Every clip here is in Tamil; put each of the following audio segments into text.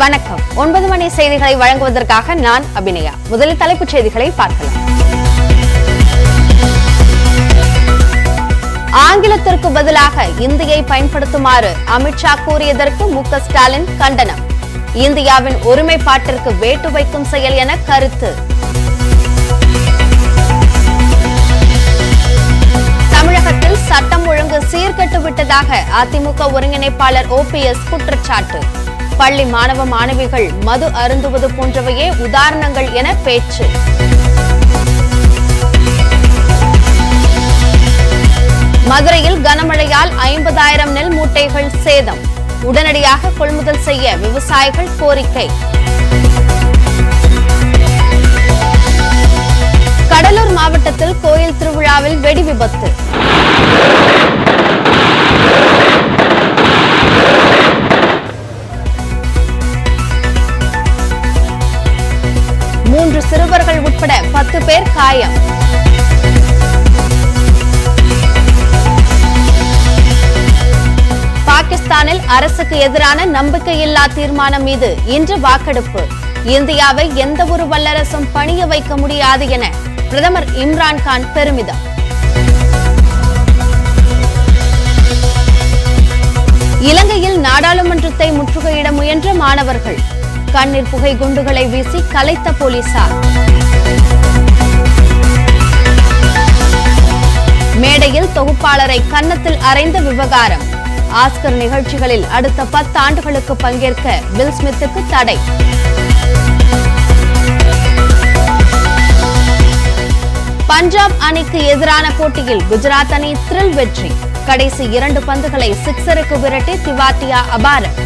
வணக்கம் ஒன்பது மணி செய்திகளை வழங்குவதற்காக நான் அபிநயா முதலில் தலைப்புச் செய்திகளை பார்க்கலாம் ஆங்கிலத்திற்கு பதிலாக இந்தியை பயன்படுத்துமாறு அமித்ஷா கூறியதற்கு மு க ஸ்டாலின் கண்டனம் இந்தியாவின் ஒருமைப்பாட்டிற்கு வேட்டு வைக்கும் செயல் என கருத்து தமிழகத்தில் சட்டம் ஒழுங்கு சீர்கெட்டு விட்டதாக அதிமுக ஒருங்கிணைப்பாளர் ஓபிஎஸ் குற்றச்சாட்டு பள்ளி மாணவ மாணவிகள் மது அருந்துவது போன்றவையே உதாரணங்கள் என பேச்சு மதுரையில் கனமழையால் ஐம்பதாயிரம் நெல் மூட்டைகள் சேதம் உடனடியாக கொள்முதல் செய்ய விவசாயிகள் கோரிக்கை கடலூர் மாவட்டத்தில் கோயில் திருவிழாவில் வெடி விபத்து மூன்று சிறுவர்கள் உட்பட பத்து பேர் காயம் பாகிஸ்தானில் அரசுக்கு எதிரான நம்பிக்கையில்லா தீர்மானம் மீது இன்று வாக்கெடுப்பு இந்தியாவை எந்த ஒரு வல்லரசும் பணிய வைக்க முடியாது என பிரதமர் இம்ரான்கான் பெருமிதம் இலங்கையில் நாடாளுமன்றத்தை முற்றுகையிட முயன்ற மாணவர்கள் கண்ணீர் புகை குண்டுகளை வீசி கலைத்த போலீசார் மேடையில் தொகுப்பாளரை கன்னத்தில் அறைந்த விவகாரம் ஆஸ்கர் நிகழ்ச்சிகளில் அடுத்த பத்து ஆண்டுகளுக்கு பங்கேற்க வில் ஸ்மித்துக்கு தடை பஞ்சாப் அணிக்கு எதிரான போட்டியில் குஜராத் அணி த்ரில் வெற்றி கடைசி இரண்டு பந்துகளை சிக்ஸருக்கு விரட்டி திவாட்டியா அபாரம்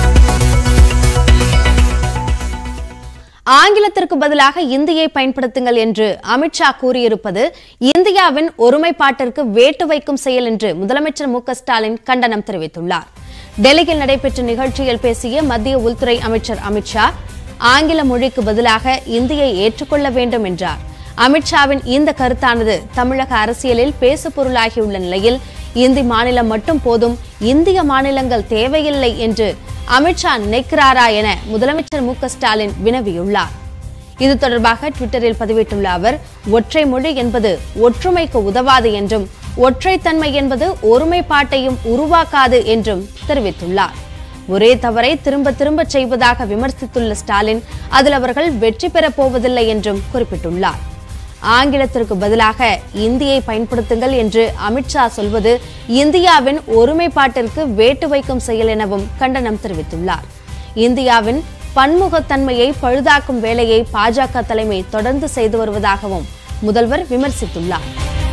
ஆங்கிலத்திற்கு பதிலாக இந்தியை பயன்படுத்துங்கள் என்று அமித்ஷா கூறியிருப்பது இந்தியாவின் ஒருமைப்பாட்டிற்கு வேட்டு வைக்கும் செயல் என்று முதலமைச்சர் மு க ஸ்டாலின் கண்டனம் தெரிவித்துள்ளார் டெல்லியில் நடைபெற்ற நிகழ்ச்சியில் பேசிய மத்திய உள்துறை அமைச்சர் அமித்ஷா ஆங்கில மொழிக்கு பதிலாக இந்தியை ஏற்றுக்கொள்ள வேண்டும் என்றார் அமித்ஷாவின் இந்த கருத்தானது தமிழக அரசியலில் பேசு பொருளாகியுள்ள நிலையில் இந்தி மாநிலம் மட்டும் போதும் இந்திய மாநிலங்கள் தேவையில்லை என்று அமித்ஷா நினைக்கிறாரா என முதலமைச்சர் மு க ஸ்டாலின் வினவியுள்ளார் இது தொடர்பாக ட்விட்டரில் பதிவிட்டுள்ள அவர் ஒற்றை மொழி என்பது ஒற்றுமைக்கு உதவாது என்றும் ஒற்றைத்தன்மை என்பது ஒருமைப்பாட்டையும் உருவாக்காது என்றும் தெரிவித்துள்ளார் ஒரே தவறை திரும்ப திரும்ப செய்வதாக விமர்சித்துள்ள ஸ்டாலின் அதில் அவர்கள் வெற்றி பெறப் போவதில்லை என்றும் குறிப்பிட்டுள்ளார் ஆங்கிலத்திற்கு பதிலாக இந்தியை பயன்படுத்துங்கள் என்று அமித்ஷா சொல்வது இந்தியாவின் ஒருமைப்பாட்டிற்கு வேட்டு வைக்கும் செயல் எனவும் கண்டனம் தெரிவித்துள்ளார் இந்தியாவின் பன்முகத்தன்மையை பழுதாக்கும் வேலையை பாஜக தலைமை தொடர்ந்து செய்து வருவதாகவும் முதல்வர் விமர்சித்துள்ளார்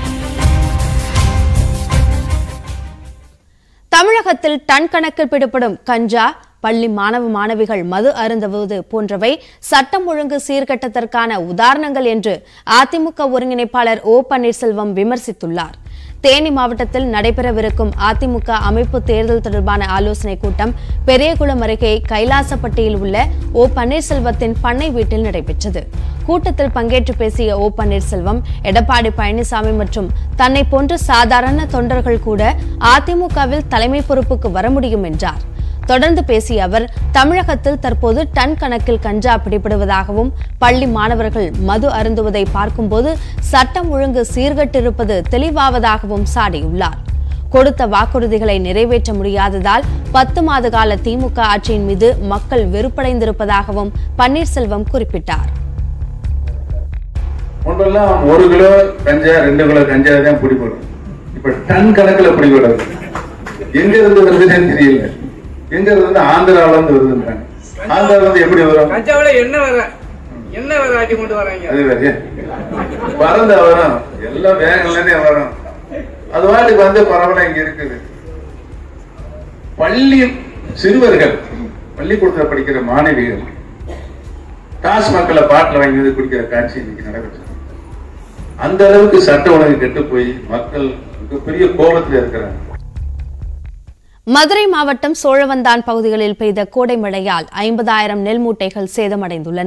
தமிழகத்தில் டன் கணக்கில் பிடிபடும் கஞ்சா பள்ளி மாணவ மாணவிகள் மது அருந்துவது போன்றவை சட்டம் ஒழுங்கு சீர்கட்டத்திற்கான உதாரணங்கள் என்று அதிமுக ஒருங்கிணைப்பாளர் ஓ பன்னீர்செல்வம் விமர்சித்துள்ளார் தேனி மாவட்டத்தில் நடைபெறவிருக்கும் அதிமுக அமைப்பு தேர்தல் தொடர்பான ஆலோசனைக் கூட்டம் பெரியகுளம் அருகே கைலாசப்பட்டியில் உள்ள ஓ பன்னீர்செல்வத்தின் பண்ணை வீட்டில் நடைபெற்றது கூட்டத்தில் பங்கேற்று பேசிய ஓ பன்னீர்செல்வம் எடப்பாடி பழனிசாமி மற்றும் தன்னை போன்ற சாதாரண தொண்டர்கள் கூட அதிமுகவில் தலைமை பொறுப்புக்கு வர முடியும் என்றார் தொடர்ந்து பேசிய அவர் தமிழகத்தில் தற்போது டன் கணக்கில் கஞ்சா பிடிபடுவதாகவும் பள்ளி மாணவர்கள் மது அருந்துவதை பார்க்கும்போது சட்டம் ஒழுங்கு சீர்கட்டிருப்பது தெளிவாவதாகவும் சாடியுள்ளார் கொடுத்த வாக்குறுதிகளை நிறைவேற்ற முடியாததால் பத்து மாத கால திமுக ஆட்சியின் மீது மக்கள் வெறுப்படைந்திருப்பதாகவும் பன்னீர்செல்வம் குறிப்பிட்டார் முன்பெல்லாம் ஒரு கிலோ கஞ்சா ரெண்டு கிலோ கஞ்சா தான் பிடிபடும் இப்ப டன் கணக்குல பிடிபடுது எங்க இருந்து வருதுன்னு தெரியல எங்க இருந்து ஆந்திரால இருந்து வருதுன்றாங்க ஆந்திரால இருந்து எப்படி வரும் கஞ்சாவில என்ன வர என்ன வர ஆட்டி கொண்டு வராங்க அது வேற பறந்த வரும் எல்லாம் வேகம்லனே வரும் அது வாட்டுக்கு வந்து பரவல இங்க இருக்குது பள்ளி சிறுவர்கள் பள்ளிக்கூடத்துல படிக்கிற மாணவிகள் டாஸ்மாக்ல பாட்டில் வாங்கி வந்து குடிக்கிற காட்சி இன்னைக்கு நடக்குது அந்த அளவுக்கு சட்ட ஒழுங்கு கெட்டு போய் மக்கள் மிகப்பெரிய கோபத்துல இருக்கிறாங்க மதுரை மாவட்டம் சோழவந்தான் பகுதிகளில் பெய்த கோடை மழையால் ஐம்பதாயிரம் நெல் மூட்டைகள் சேதமடைந்துள்ளன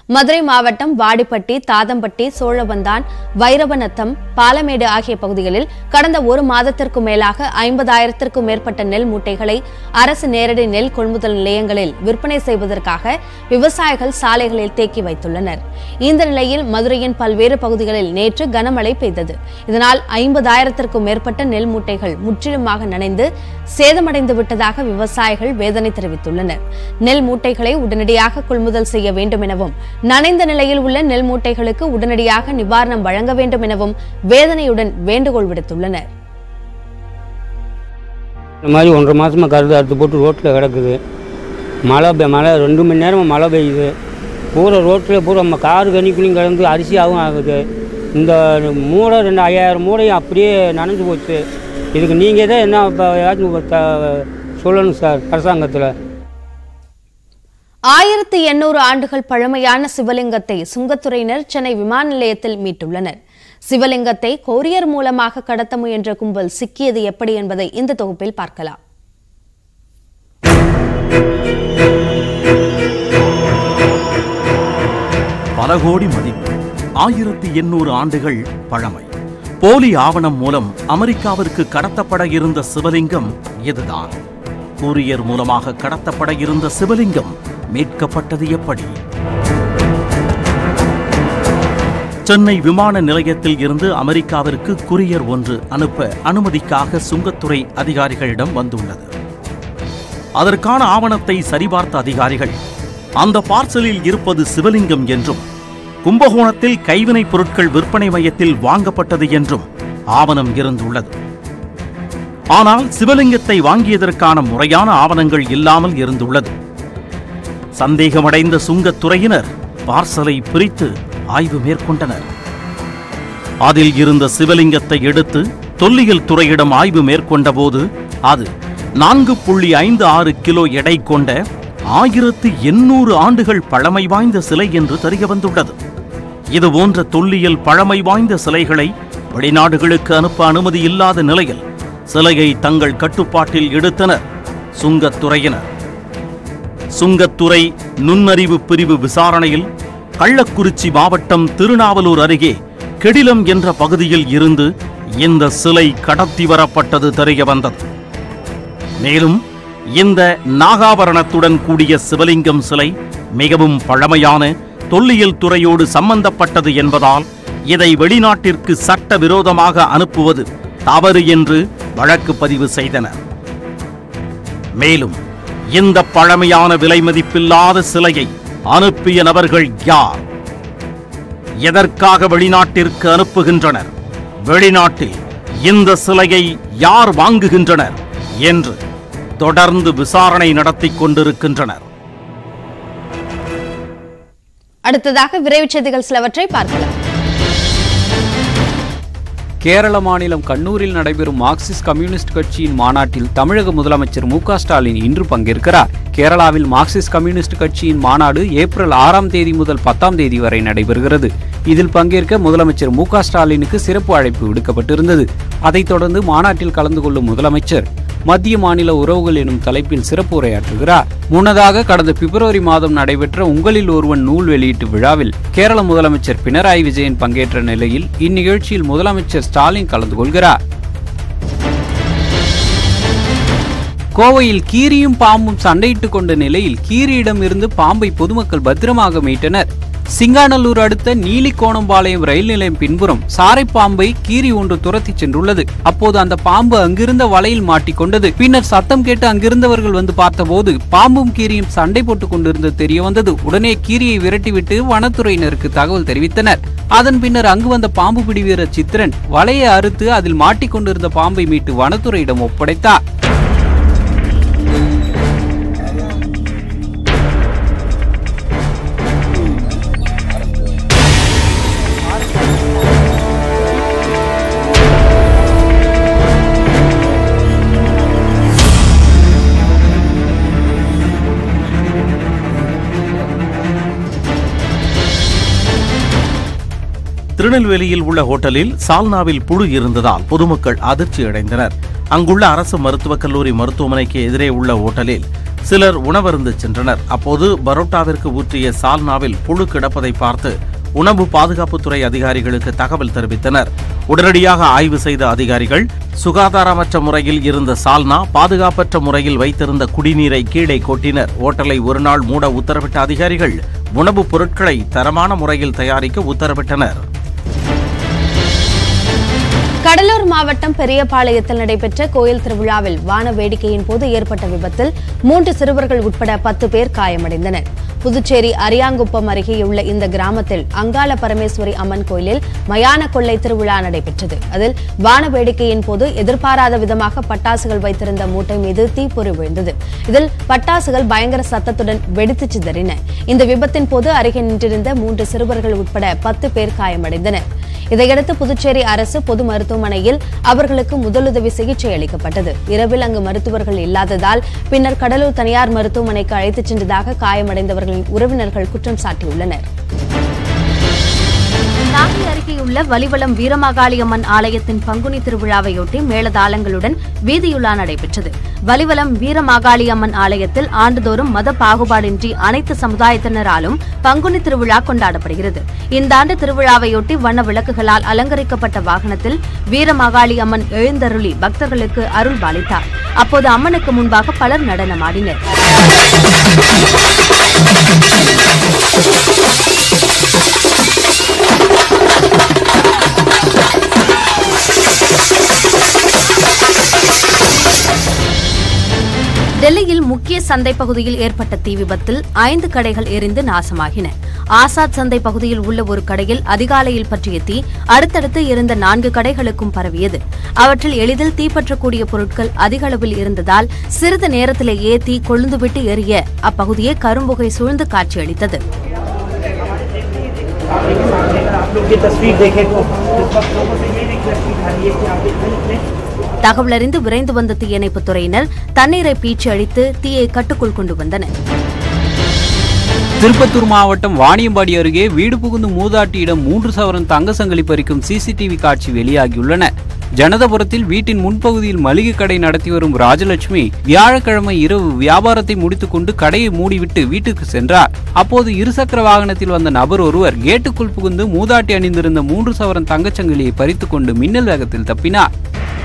மதுரை மாவட்டம் வாடிப்பட்டி தாதம்பட்டி சோழவந்தான் வைரவநத்தம் பாலமேடு ஆகிய பகுதிகளில் கடந்த ஒரு மாதத்திற்கு மேலாக ஐம்பதாயிரத்திற்கும் மேற்பட்ட நெல் மூட்டைகளை அரசு நேரடி நெல் கொள்முதல் நிலையங்களில் விற்பனை செய்வதற்காக விவசாயிகள் சாலைகளில் தேக்கி வைத்துள்ளனர் இந்த நிலையில் மதுரையின் பல்வேறு பகுதிகளில் நேற்று கனமழை பெய்தது இதனால் ஐம்பதாயிரத்திற்கும் மேற்பட்ட நெல் மூட்டைகள் முற்றிலுமாக நனைந்து சேதமடைந்து விட்டதாக விவசாயிகள் வேதனை தெரிவித்துள்ளனர் நெல் மூட்டைகளை உடனடியாக கொள்முதல் செய்ய வேண்டும் எனவும் நனைந்த நிலையில் உள்ள நெல் மூட்டைகளுக்கு உடனடியாக நிவாரணம் வழங்க வேண்டும் எனவும் வேதனையுடன் வேண்டுகோள் விடுத்துள்ளனர் இந்த மாதிரி ஒன்றரை மாதமாக கருது அறுத்து போட்டு ரோட்டில் கிடக்குது மழை பெ மழை ரெண்டு மணி நேரமாக மழை பெய்யுது பூரா ரோட்டில் பூரா நம்ம காரு கனிக்குள்ளையும் கிடந்து அரிசியாகவும் ஆகுது இந்த மூடை ரெண்டு ஐயாயிரம் மூடையும் அப்படியே நனைஞ்சு போச்சு இதுக்கு நீங்கள் தான் என்ன இப்போ ஏதாச்சும் ஒரு த- சொல்லணும் சார் அரசாங்கத்தில் ஆயிரத்தி எண்ணூறு ஆண்டுகள் பழமையான சிவலிங்கத்தை சுங்கத்துறையினர் சென்னை விமான நிலையத்தில் மீட்டுள்ளனர் சிவலிங்கத்தை கொரியர் மூலமாக கடத்த முயன்ற கும்பல் சிக்கியது எப்படி என்பதை இந்த தொகுப்பில் பார்க்கலாம் பல கோடி மதிப்பு ஆயிரத்தி எண்ணூறு ஆண்டுகள் பழமை போலி ஆவணம் மூலம் அமெரிக்காவிற்கு கடத்தப்பட இருந்த சிவலிங்கம் இதுதான் கூரியர் மூலமாக கடத்தப்பட இருந்த சிவலிங்கம் மீட்கப்பட்டது எப்படி சென்னை விமான நிலையத்தில் இருந்து அமெரிக்காவிற்கு கூரியர் ஒன்று அனுப்ப அனுமதிக்காக சுங்கத்துறை அதிகாரிகளிடம் வந்துள்ளது அதற்கான ஆவணத்தை சரிபார்த்த அதிகாரிகள் அந்த பார்சலில் இருப்பது சிவலிங்கம் என்றும் கும்பகோணத்தில் கைவினைப் பொருட்கள் விற்பனை மையத்தில் வாங்கப்பட்டது என்றும் ஆவணம் இருந்துள்ளது ஆனால் சிவலிங்கத்தை வாங்கியதற்கான முறையான ஆவணங்கள் இல்லாமல் இருந்துள்ளது சந்தேகமடைந்த சுங்கத்துறையினர் பார்சலை பிரித்து ஆய்வு மேற்கொண்டனர் அதில் இருந்த சிவலிங்கத்தை எடுத்து தொல்லியல் துறையிடம் ஆய்வு மேற்கொண்டபோது அது நான்கு புள்ளி ஐந்து ஆறு கிலோ எடை கொண்ட ஆயிரத்து எண்ணூறு ஆண்டுகள் பழமை வாய்ந்த சிலை என்று தெரிய வந்துள்ளது இது போன்ற தொல்லியல் பழமை வாய்ந்த சிலைகளை வெளிநாடுகளுக்கு அனுப்ப அனுமதி இல்லாத நிலையில் சிலையை தங்கள் கட்டுப்பாட்டில் எடுத்தனர் சுங்கத்துறையினர் சுங்கத்துறை நுண்ணறிவு பிரிவு விசாரணையில் கள்ளக்குறிச்சி மாவட்டம் திருநாவலூர் அருகே கெடிலம் என்ற பகுதியில் இருந்து இந்த சிலை கடத்தி வரப்பட்டது தெரிய வந்தது மேலும் இந்த நாகாபரணத்துடன் கூடிய சிவலிங்கம் சிலை மிகவும் பழமையான தொல்லியல் துறையோடு சம்பந்தப்பட்டது என்பதால் இதை வெளிநாட்டிற்கு சட்டவிரோதமாக அனுப்புவது தவறு என்று வழக்கு பதிவு செய்தனர் மேலும் இந்த பழமையான விலை மதிப்பில்லாத சிலையை அனுப்பிய நபர்கள் யார் எதற்காக வெளிநாட்டிற்கு அனுப்புகின்றனர் வெளிநாட்டில் இந்த சிலையை யார் வாங்குகின்றனர் என்று தொடர்ந்து விசாரணை நடத்திக் கொண்டிருக்கின்றனர் அடுத்ததாக விரைவுச் செய்திகள் சிலவற்றை பார்க்கலாம் கேரள மாநிலம் கண்ணூரில் நடைபெறும் மார்க்சிஸ்ட் கம்யூனிஸ்ட் கட்சியின் மாநாட்டில் தமிழக முதலமைச்சர் மு க ஸ்டாலின் இன்று பங்கேற்கிறார் கேரளாவில் மார்க்சிஸ்ட் கம்யூனிஸ்ட் கட்சியின் மாநாடு ஏப்ரல் ஆறாம் தேதி முதல் பத்தாம் தேதி வரை நடைபெறுகிறது இதில் பங்கேற்க முதலமைச்சர் மு க ஸ்டாலினுக்கு சிறப்பு அழைப்பு விடுக்கப்பட்டிருந்தது அதைத் தொடர்ந்து மாநாட்டில் கலந்து கொள்ளும் முதலமைச்சர் மத்திய மாநில உறவுகள் எனும் தலைப்பில் சிறப்பு உரையாற்றுகிறார் முன்னதாக கடந்த பிப்ரவரி மாதம் நடைபெற்ற உங்களில் ஒருவன் நூல் வெளியீட்டு விழாவில் கேரள முதலமைச்சர் பினராயி விஜயன் பங்கேற்ற நிலையில் இந்நிகழ்ச்சியில் முதலமைச்சர் ஸ்டாலின் கலந்து கொள்கிறார் கோவையில் கீரியும் பாம்பும் சண்டையிட்டுக் கொண்ட நிலையில் கீரியிடம் இருந்து பாம்பை பொதுமக்கள் பத்திரமாக மீட்டனர் சிங்காநல்லூர் அடுத்த நீலிக்கோணம்பாளையம் ரயில் நிலையம் பின்புறம் சாரை பாம்பை கீரி ஒன்று துரத்திச் சென்றுள்ளது அப்போது அந்த பாம்பு அங்கிருந்த வலையில் மாட்டிக்கொண்டது பின்னர் சத்தம் கேட்டு அங்கிருந்தவர்கள் வந்து பார்த்தபோது பாம்பும் கீரியும் சண்டை போட்டுக் கொண்டிருந்தது தெரிய வந்தது உடனே கீரியை விரட்டிவிட்டு வனத்துறையினருக்கு தகவல் தெரிவித்தனர் அதன் பின்னர் அங்கு வந்த பாம்பு பிடி வீரர் சித்திரன் வலையை அறுத்து அதில் மாட்டிக்கொண்டிருந்த பாம்பை மீட்டு வனத்துறையிடம் ஒப்படைத்தார் திருநெல்வேலியில் உள்ள ஹோட்டலில் சால்னாவில் புழு இருந்ததால் பொதுமக்கள் அதிர்ச்சி அடைந்தனர் அங்குள்ள அரசு மருத்துவக் கல்லூரி மருத்துவமனைக்கு எதிரே உள்ள ஹோட்டலில் சிலர் உணவருந்து சென்றனர் அப்போது பரோட்டாவிற்கு ஊற்றிய சால்னாவில் புழு கிடப்பதை பார்த்து உணவு பாதுகாப்புத்துறை அதிகாரிகளுக்கு தகவல் தெரிவித்தனர் உடனடியாக ஆய்வு செய்த அதிகாரிகள் சுகாதாரமற்ற முறையில் இருந்த சால்னா பாதுகாப்பற்ற முறையில் வைத்திருந்த குடிநீரை கீழே கொட்டினர் ஓட்டலை ஒருநாள் மூட உத்தரவிட்ட அதிகாரிகள் உணவுப் பொருட்களை தரமான முறையில் தயாரிக்க உத்தரவிட்டனர் கடலூர் மாவட்டம் பெரியபாளையத்தில் நடைபெற்ற கோயில் திருவிழாவில் வான வேடிக்கையின் போது ஏற்பட்ட விபத்தில் மூன்று சிறுவர்கள் உட்பட பத்து பேர் காயமடைந்தனர் புதுச்சேரி அரியாங்குப்பம் அருகேயுள்ள இந்த கிராமத்தில் அங்காள பரமேஸ்வரி அம்மன் கோயிலில் மயான கொள்ளை திருவிழா நடைபெற்றது அதில் வான வேடிக்கையின் போது எதிர்பாராத விதமாக பட்டாசுகள் வைத்திருந்த மூட்டை மீது தீப்பொறி விழுந்தது இதில் பட்டாசுகள் பயங்கர சத்தத்துடன் வெடித்து சிதறின இந்த விபத்தின் போது அருகே நின்றிருந்த மூன்று சிறுவர்கள் உட்பட பத்து பேர் காயமடைந்தனர் இதையடுத்து புதுச்சேரி அரசு பொது மருத்துவமனையில் அவர்களுக்கு முதலுதவி சிகிச்சை அளிக்கப்பட்டது இரவில் அங்கு மருத்துவர்கள் இல்லாததால் பின்னர் கடலூர் தனியார் மருத்துவமனைக்கு அழைத்துச் சென்றதாக காயமடைந்தவர்களின் உறவினர்கள் குற்றம் சாட்டியுள்ளனர் நாகை அருகேயுள்ள வலிவலம் வீரமாகாளியம்மன் ஆலயத்தின் பங்குனி திருவிழாவையொட்டி மேளதாளங்களுடன் வீதியுலா நடைபெற்றது வலிவலம் வீரமாகாளியம்மன் ஆலயத்தில் ஆண்டுதோறும் மத பாகுபாடின்றி அனைத்து சமுதாயத்தினராலும் பங்குனி திருவிழா கொண்டாடப்படுகிறது இந்த ஆண்டு திருவிழாவையொட்டி வண்ண விளக்குகளால் அலங்கரிக்கப்பட்ட வாகனத்தில் வீரமாகாளி அம்மன் எழுந்தருளி பக்தர்களுக்கு அருள் பாலித்தார் அப்போது அம்மனுக்கு முன்பாக பலர் நடனமாடினர் டெல்லியில் முக்கிய சந்தை பகுதியில் ஏற்பட்ட தீ விபத்தில் ஐந்து கடைகள் எரிந்து நாசமாகின ஆசாத் சந்தை பகுதியில் உள்ள ஒரு கடையில் அதிகாலையில் பற்றிய தீ அடுத்தடுத்து இருந்த நான்கு கடைகளுக்கும் பரவியது அவற்றில் எளிதில் தீப்பற்றக்கூடிய பொருட்கள் அதிக அளவில் இருந்ததால் சிறிது நேரத்திலேயே தீ கொழுந்துவிட்டு எரிய அப்பகுதியை கரும்புகை சூழ்ந்து காட்சியளித்தது தகவலறிந்து விரைந்து வந்த தீயணைப்புத் துறையினர் தண்ணீரை பீச்சி அடித்து தீயை கட்டுக்குள் கொண்டு வந்தனர் திருப்பத்தூர் மாவட்டம் வாணியம்பாடி அருகே வீடு புகுந்து மூதாட்டியிடம் மூன்று சவரன் தங்க சங்கிலி பறிக்கும் சிசிடிவி காட்சி வெளியாகியுள்ளன ஜனதபுரத்தில் வீட்டின் முன்பகுதியில் மளிகை கடை நடத்தி வரும் ராஜலட்சுமி வியாழக்கிழமை இரவு வியாபாரத்தை முடித்துக்கொண்டு கடையை மூடிவிட்டு வீட்டுக்கு சென்றார் அப்போது இருசக்கர வாகனத்தில் வந்த நபர் ஒருவர் கேட்டுக்குள் புகுந்து மூதாட்டி அணிந்திருந்த மூன்று சவரன் தங்கச்சங்கிலியை பறித்துக்கொண்டு மின்னல் வேகத்தில் தப்பினார்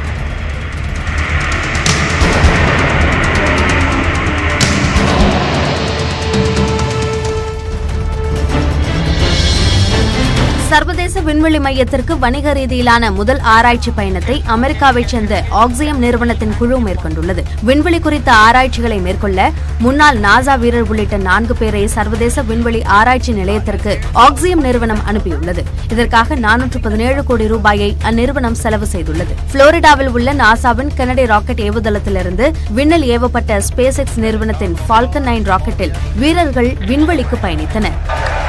சர்வதேச விண்வெளி மையத்திற்கு வணிக ரீதியிலான முதல் ஆராய்ச்சி பயணத்தை அமெரிக்காவைச் சேர்ந்த ஆக்சியம் நிறுவனத்தின் குழு மேற்கொண்டுள்ளது விண்வெளி குறித்த ஆராய்ச்சிகளை மேற்கொள்ள முன்னாள் நாசா வீரர் உள்ளிட்ட நான்கு பேரை சர்வதேச விண்வெளி ஆராய்ச்சி நிலையத்திற்கு ஆக்சியம் நிறுவனம் அனுப்பியுள்ளது இதற்காக நானூற்று பதினேழு கோடி ரூபாயை அந்நிறுவனம் செலவு செய்துள்ளது புளோரிடாவில் உள்ள நாசாவின் கெனடி ராக்கெட் ஏவுதளத்திலிருந்து விண்ணில் ஏவப்பட்ட ஸ்பேஸ் எக்ஸ் நிறுவனத்தின் ஃபால்கன் நைன் ராக்கெட்டில் வீரர்கள் விண்வெளிக்கு பயணித்தனர்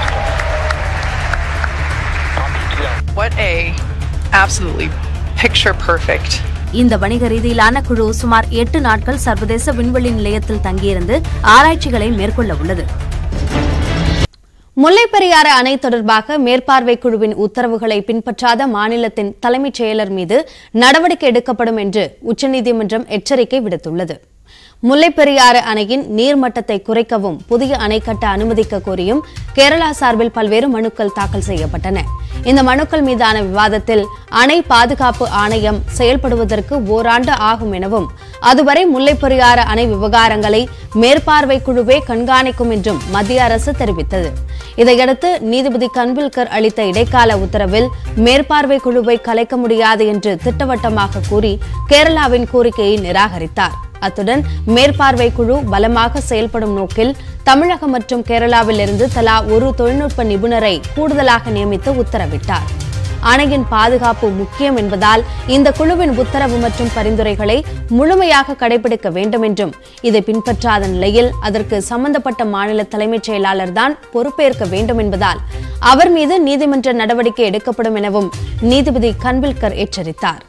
What a absolutely picture perfect இந்த வணிக ரீதியிலான குழு சுமார் எட்டு நாட்கள் சர்வதேச விண்வெளி நிலையத்தில் தங்கியிருந்து ஆராய்ச்சிகளை மேற்கொள்ள உள்ளது முல்லைப்பெரியாறு அணை தொடர்பாக மேற்பார்வை குழுவின் உத்தரவுகளை பின்பற்றாத மாநிலத்தின் தலைமைச் செயலர் மீது நடவடிக்கை எடுக்கப்படும் என்று உச்சநீதிமன்றம் எச்சரிக்கை விடுத்துள்ளது முல்லைப்பெரியாறு அணையின் நீர்மட்டத்தை குறைக்கவும் புதிய அணை கட்ட அனுமதிக்க கோரியும் கேரளா சார்பில் பல்வேறு மனுக்கள் தாக்கல் செய்யப்பட்டன இந்த மனுக்கள் மீதான விவாதத்தில் அணை பாதுகாப்பு ஆணையம் செயல்படுவதற்கு ஓராண்டு ஆகும் எனவும் அதுவரை முல்லைப்பெரியாறு அணை விவகாரங்களை மேற்பார்வை குழுவே கண்காணிக்கும் என்றும் மத்திய அரசு தெரிவித்தது இதையடுத்து நீதிபதி கன்வில்கர் அளித்த இடைக்கால உத்தரவில் மேற்பார்வை குழுவை கலைக்க முடியாது என்று திட்டவட்டமாக கூறி கேரளாவின் கோரிக்கையை நிராகரித்தார் அத்துடன் மேற்பார்வை குழு பலமாக செயல்படும் நோக்கில் தமிழகம் மற்றும் கேரளாவில் இருந்து தலா ஒரு தொழில்நுட்ப நிபுணரை கூடுதலாக நியமித்து உத்தரவிட்டார் அணையின் பாதுகாப்பு முக்கியம் என்பதால் இந்த குழுவின் உத்தரவு மற்றும் பரிந்துரைகளை முழுமையாக கடைபிடிக்க வேண்டும் என்றும் இதை பின்பற்றாத நிலையில் அதற்கு சம்பந்தப்பட்ட மாநில தலைமைச் செயலாளர் தான் பொறுப்பேற்க வேண்டும் என்பதால் அவர் மீது நீதிமன்ற நடவடிக்கை எடுக்கப்படும் எனவும் நீதிபதி கன்வில்கர் எச்சரித்தார்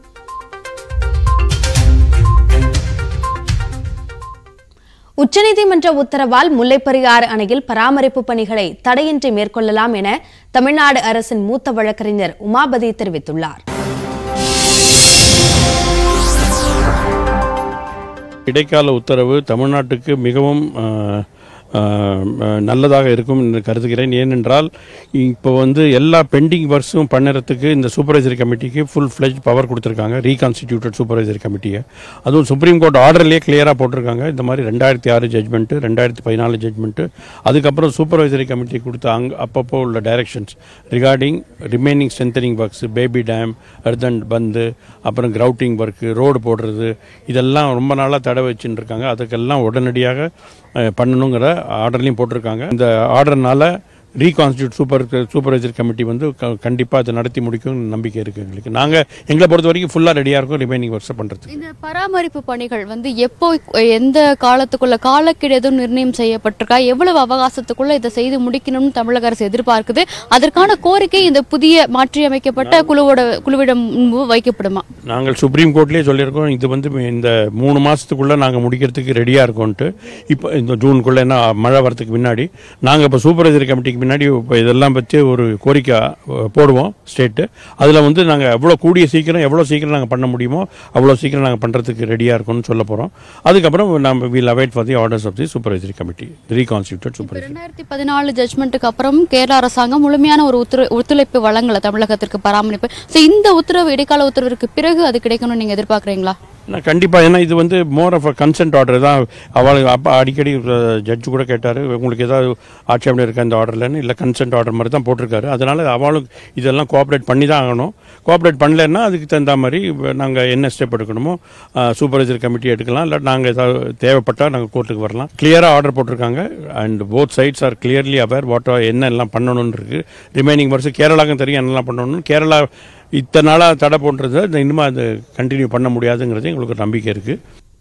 உச்சநீதிமன்ற உத்தரவால் முல்லைப்பெரியாறு அணையில் பராமரிப்பு பணிகளை தடையின்றி மேற்கொள்ளலாம் என தமிழ்நாடு அரசின் மூத்த வழக்கறிஞர் உமாபதி தெரிவித்துள்ளார் இடைக்கால உத்தரவு தமிழ்நாட்டுக்கு மிகவும் அஹ், அஹ், நல்லதாக இருக்கும் என்று கருதுகிறேன் ஏனென்றால் இப்போ வந்து எல்லா பெண்டிங் ஒர்க்ஸும் பண்ணுறதுக்கு இந்த சூப்பர்வைசரி கமிட்டிக்கு ஃபுல் ஃப்ளெஜ் பவர் கொடுத்துருக்காங்க ரீகான்ஸ்டிடியூட்டட் சூப்பர்வைசரி கமிட்டியை அதுவும் சுப்ரீம் கோர்ட் ஆர்டர்லேயே கிளியராக போட்டிருக்காங்க இந்த மாதிரி ரெண்டாயிரத்தி ஆறு ஜட்மெண்ட்டு ரெண்டாயிரத்தி பதினாலு ஜட்மெண்ட்டு அதுக்கப்புறம் சூப்பர்வைசரி கமிட்டி கொடுத்த அங் அப்பப்போ உள்ள directions regarding remaining strengthening works baby dam earthen bund அப்புறம் கிரவுட்டிங் ஒர்க்கு ரோடு போடுறது இதெல்லாம் ரொம்ப நாளாக தடை வச்சுட்டு இருக்காங்க அதுக்கெல்லாம் உடனடியாக அஹ், பண்ணணுங்கிற ஆர்டர்லையும் போட்டிருக்காங்க இந்த ஆர்டர்னால ரீகான்ஸ்டியூட் சூப்பர் சூப்பர்வைசர் கமிட்டி வந்து கண்டிப்பாக அதை நடத்தி முடிக்கும் நம்பிக்கை இருக்குது எங்களுக்கு நாங்கள் எங்களை பொறுத்த வரைக்கும் ஃபுல்லாக ரெடியாக இருக்கும் ரிமைனிங் ஒர்க்ஸை பண்ணுறதுக்கு இந்த பராமரிப்பு பணிகள் வந்து எப்போ எந்த காலத்துக்குள்ள காலக்கெடு எதுவும் நிர்ணயம் செய்யப்பட்டிருக்கா எவ்வளவு அவகாசத்துக்குள்ள இதை செய்து முடிக்கணும்னு தமிழக அரசு எதிர்பார்க்குது அதற்கான கோரிக்கை இந்த புதிய மாற்றியமைக்கப்பட்ட குழுவோட குழுவிடம் முன்பு வைக்கப்படுமா நாங்கள் சுப்ரீம் கோர்ட்லேயே சொல்லியிருக்கோம் இது வந்து இந்த மூணு மாதத்துக்குள்ளே நாங்கள் முடிக்கிறதுக்கு ரெடியாக இருக்கோன்ட்டு இப்போ இந்த ஜூனுக்குள்ளே என்ன மழை வரதுக்கு முன்னாடி நாங்கள் இப்போ சூப்பர்வைசரி கமிட்டிக்கு முன்னாடி இப்போ இதெல்லாம் பற்றி ஒரு கோரிக்கை அஹ், போடுவோம் ஸ்டேட்டு அதில் வந்து நாங்கள் எவ்வளோ கூடிய சீக்கிரம் எவ்வளோ சீக்கிரம் நாங்கள் பண்ண முடியுமோ அவ்வளோ சீக்கிரம் நாங்கள் பண்ணுறதுக்கு ரெடியாக இருக்கோம்னு சொல்ல போகிறோம் அதுக்கப்புறம் நம்ம will await for the orders of the supervisory committee reconstituted supervisory ரெண்டாயிரத்தி பதினாலு ஜட்மெண்ட்டுக்கு அப்புறம் கேரள அரசாங்கம் முழுமையான ஒரு உத்தர ஒத்துழைப்பு வழங்கல தமிழகத்திற்கு பராமரிப்பு ஸோ இந்த உத்தரவு இடைக்கால உத்தரவிற்கு பிறகு அது கிடைக்கணும்னு நீங்க எதிர்பார்க்குறீங்களா நான் கண்டிப்பாக ஏன்னா இது வந்து more of a consent order தான் அவளுக்கு அப்போ அடிக்கடி ஜட்ஜு கூட கேட்டார் உங்களுக்கு ஏதாவது ஆட்சேபனை இருக்கா இந்த ஆர்டர்லன்னு இல்லை கன்சென்ட் ஆர்டர் மாதிரி தான் போட்டிருக்காரு அதனால் அவளுக்கு இதெல்லாம் கோஆப்ரேட் பண்ணி தான் ஆகணும் கோஆப்ரேட் பண்ணலைன்னா அதுக்கு தகுந்த மாதிரி நாங்கள் என்ன ஸ்டெப் எடுக்கணுமோ சூப்பர்வைசர் கமிட்டி எடுக்கலாம் இல்லை நாங்கள் ஏதாவது தேவைப்பட்டால் நாங்கள் கோர்ட்டுக்கு வரலாம் கிளியராக ஆர்டர் போட்டிருக்காங்க and both sides are clearly aware what என்ன எல்லாம் பண்ணணும்னு இருக்குது ரிமைனிங் வருஷம் கேரளாவுக்கும் தெரியும் என்னெல்லாம் பண்ணணும்னு கேரளா இத்தனை நாளாக தடை போன்றது இன்னும் அது கண்டினியூ பண்ண முடியாதுங்கிறது எங்களுக்கு ஒரு நம்பிக்கை இருக்குது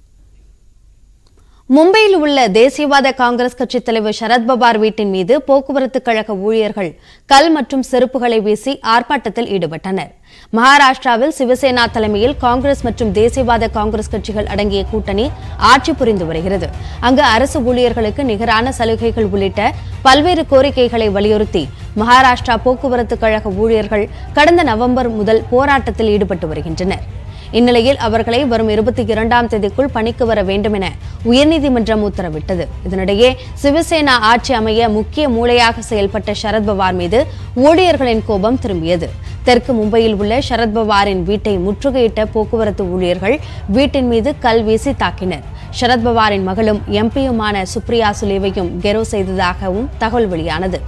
மும்பையில் உள்ள தேசியவாத காங்கிரஸ் கட்சித் தலைவர் சரத்பவார் வீட்டின் மீது போக்குவரத்து கழக ஊழியர்கள் கல் மற்றும் செருப்புகளை வீசி ஆர்ப்பாட்டத்தில் ஈடுபட்டனர் மகாராஷ்டிராவில் சிவசேனா தலைமையில் காங்கிரஸ் மற்றும் தேசியவாத காங்கிரஸ் கட்சிகள் அடங்கிய கூட்டணி ஆட்சி புரிந்து வருகிறது அங்கு அரசு ஊழியர்களுக்கு நிகரான சலுகைகள் உள்ளிட்ட பல்வேறு கோரிக்கைகளை வலியுறுத்தி மகாராஷ்டிரா போக்குவரத்து கழக ஊழியர்கள் கடந்த நவம்பர் முதல் போராட்டத்தில் ஈடுபட்டு வருகின்றனர் இந்நிலையில் அவர்களை வரும் இருபத்தி இரண்டாம் தேதிக்குள் பணிக்கு வர வேண்டும் என உயர்நீதிமன்றம் உத்தரவிட்டது இதனிடையே சிவசேனா ஆட்சி அமைய முக்கிய மூளையாக செயல்பட்ட சரத்பவார் மீது ஊழியர்களின் கோபம் திரும்பியது தெற்கு மும்பையில் உள்ள சரத்பவாரின் வீட்டை முற்றுகையிட்ட போக்குவரத்து ஊழியர்கள் வீட்டின் மீது கல் வீசி தாக்கினர் சரத்பவாரின் மகளும் எம்பியுமான சுப்ரியா சுலேவையும் கெரோ செய்ததாகவும் தகவல் வெளியானது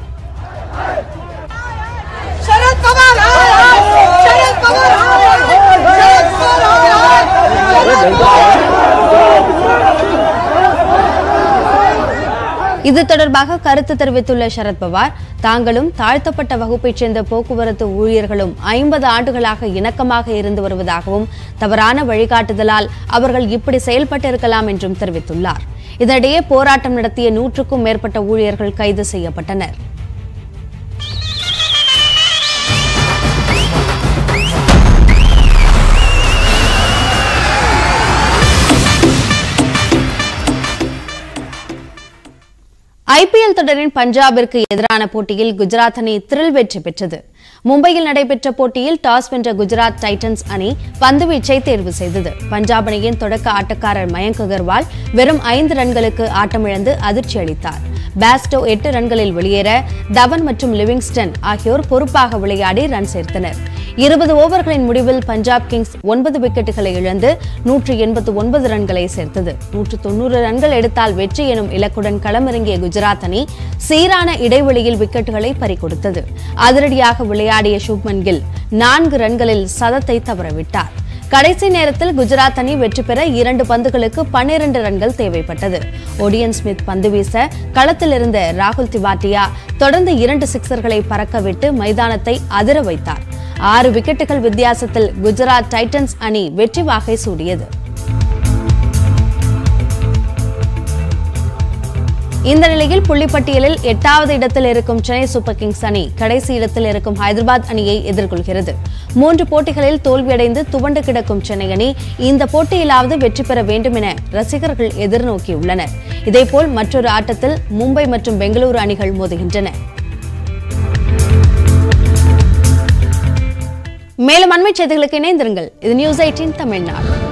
இது தொடர்பாக கருத்து தெரிவித்துள்ள சரத்பவார் தாங்களும் தாழ்த்தப்பட்ட வகுப்பைச் சேர்ந்த போக்குவரத்து ஊழியர்களும் ஐம்பது ஆண்டுகளாக இணக்கமாக இருந்து வருவதாகவும் தவறான வழிகாட்டுதலால் அவர்கள் இப்படி செயல்பட்டிருக்கலாம் என்றும் தெரிவித்துள்ளார் இதனிடையே போராட்டம் நடத்திய நூற்றுக்கும் மேற்பட்ட ஊழியர்கள் கைது செய்யப்பட்டனர் ஐபிஎல் தொடரின் பஞ்சாபிற்கு எதிரான போட்டியில் குஜராத் அணி த்ரில் வெற்றி பெற்றது மும்பையில் நடைபெற்ற போட்டியில் டாஸ் வென்ற குஜராத் டைட்டன்ஸ் அணி பந்துவீச்சை தேர்வு செய்தது பஞ்சாப் அணியின் தொடக்க ஆட்டக்காரர் மயங்க் அகர்வால் வெறும் ஐந்து ரன்களுக்கு ஆட்டமிழந்து அதிர்ச்சி அளித்தார் பேஸ்டோ எட்டு ரன்களில் வெளியேற தவன் மற்றும் லிவிங்ஸ்டன் ஆகியோர் பொறுப்பாக விளையாடி ரன் சேர்த்தனர் இருபது ஓவர்களின் முடிவில் பஞ்சாப் கிங்ஸ் ஒன்பது விக்கெட்டுகளை இழந்து நூற்று எண்பத்து ஒன்பது ரன்களை சேர்த்தது நூற்று தொன்னூறு ரன்கள் எடுத்தால் வெற்றி எனும் இலக்குடன் களமிறங்கிய குஜராத் அணி சீரான இடைவெளியில் விக்கெட்டுகளை பறிகொடுத்தது அதிரடியாக விளையாடிய சுப்மன் கில் நான்கு ரன்களில் சதத்தை தவறவிட்டார் கடைசி நேரத்தில் குஜராத் அணி வெற்றி பெற இரண்டு பந்துகளுக்கு பன்னிரண்டு ரன்கள் தேவைப்பட்டது ஒடியன் ஸ்மித் பந்து வீச களத்தில் இருந்த ராகுல் திவாட்டியா தொடர்ந்து இரண்டு சிக்சர்களை பறக்கவிட்டு மைதானத்தை அதிர வைத்தார் ஆறு விக்கெட்டுகள் வித்தியாசத்தில் குஜராத் டைட்டன்ஸ் அணி வெற்றி வாகை சூடியது இந்த நிலையில் புள்ளிப்பட்டியலில் எட்டாவது இடத்தில் இருக்கும் சென்னை சூப்பர் கிங்ஸ் அணி கடைசி இடத்தில் இருக்கும் ஹைதராபாத் அணியை எதிர்கொள்கிறது மூன்று போட்டிகளில் தோல்வியடைந்து துவண்டு கிடக்கும் சென்னை அணி இந்த போட்டியிலாவது வெற்றி பெற வேண்டும் என ரசிகர்கள் எதிர்நோக்கியுள்ளனர் இதேபோல் மற்றொரு ஆட்டத்தில் மும்பை மற்றும் பெங்களூரு அணிகள் மோதுகின்றன மேலும் அண்மை செய்திகளுக்கு இணைந்திருங்கள் இது நியூஸ் எயிட்டின் தமிழ்நாடு